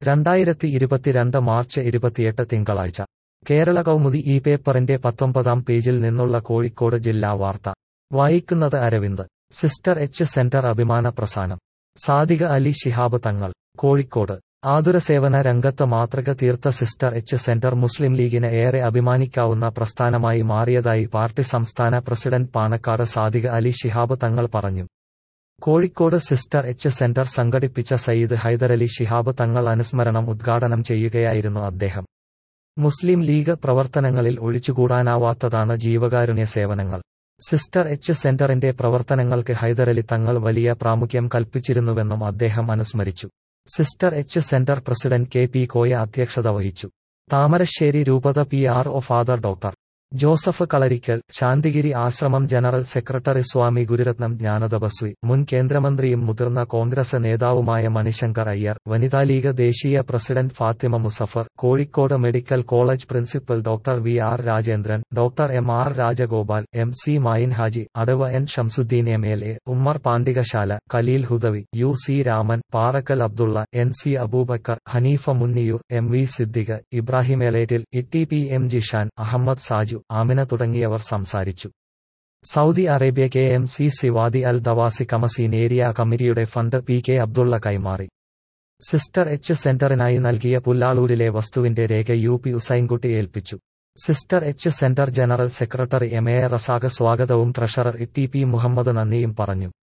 രണ്ടായിരത്തി ഇരുപത്തിരണ്ട് മാർച്ച് ഇരുപത്തിയെട്ട് തിങ്കളാഴ്ച കേരള കൗമുദി ഈ പേപ്പറിന്റെ പത്തൊമ്പതാം പേജിൽ നിന്നുള്ള കോഴിക്കോട് ജില്ലാ വാർത്ത വായിക്കുന്നത് അരവിന്ദ് സിസ്റ്റർ എച്ച് സെന്റർ അഭിമാന പ്രസാനം സാദിക അലി ശിഹാബ് തങ്ങൾ കോഴിക്കോട് ആതുരസേവന രംഗത്ത് മാതൃക തീർത്ത സിസ്റ്റർ എച്ച് സെന്റർ മുസ്ലിം ലീഗിന് ഏറെ അഭിമാനിക്കാവുന്ന പ്രസ്ഥാനമായി മാറിയതായി പാർട്ടി സംസ്ഥാന പ്രസിഡന്റ് പാണക്കാട് സാദിക അലി ശിഹാബ് തങ്ങൾ പറഞ്ഞു കോഴിക്കോട് സിസ്റ്റർ എച്ച് സെന്റർ സംഘടിപ്പിച്ച സയ്യിദ് ഹൈദരലി ശിഹാബ് തങ്ങൾ അനുസ്മരണം ഉദ്ഘാടനം ചെയ്യുകയായിരുന്നു അദ്ദേഹം മുസ്ലിം ലീഗ് പ്രവർത്തനങ്ങളിൽ ഒഴിച്ചുകൂടാനാവാത്തതാണ് ജീവകാരുണ്യ സേവനങ്ങൾ സിസ്റ്റർ എച്ച് സെന്ററിന്റെ പ്രവർത്തനങ്ങൾക്ക് ഹൈദരലി തങ്ങൾ വലിയ പ്രാമുഖ്യം കൽപ്പിച്ചിരുന്നുവെന്നും അദ്ദേഹം അനുസ്മരിച്ചു sister H centre president K P Koya അധ്യക്ഷത വഹിച്ചു താമരശ്ശേരി രൂപത P R O father doctor Joseph Kalarikkal Santhigiri ആശ്രമം ജനറൽ സെക്രട്ടറി സ്വാമി ഗുരുരത്നം ജ്ഞാനതപസ്വി മുൻ കേന്ദ്രമന്ത്രിയും മുതിർന്ന കോൺഗ്രസ് നേതാവുമായ മണിശങ്കർ അയ്യർ വനിതാ ലീഗ് ദേശീയ president Fathima Muzaffar Kozhikode medical college principal doctor V R Rajendran doctor M R Rajagopal M C Mayin Haji അടവ് N Shamsuddeen M L A Ummer Pandikasala Khaleel Hudawi U C Raman Parakkal Abdulla N C Aboobacker Haneefa Munniyur M V Siddique Ibrahim Elettil Itty P M Jishan Ahmed Saju Amina തുടങ്ങിയവർ സംസാരിച്ചു Saudi Arabia K M C സിവാദി അൽ ദവാസി കമസീൻ ഏരിയ കമ്മിറ്റിയുടെ fund P K Abdulla കൈമാറി sister H സെന്ററിനായി നൽകിയ പുല്ലാളൂരിലെ വസ്തുവിന്റെ രേഖ U P Hussainkutty ഏൽപ്പിച്ചു sister H centre general secretary M A Razak സ്വാഗതവും treasurer T P Muhammad നന്ദിയും പറഞ്ഞു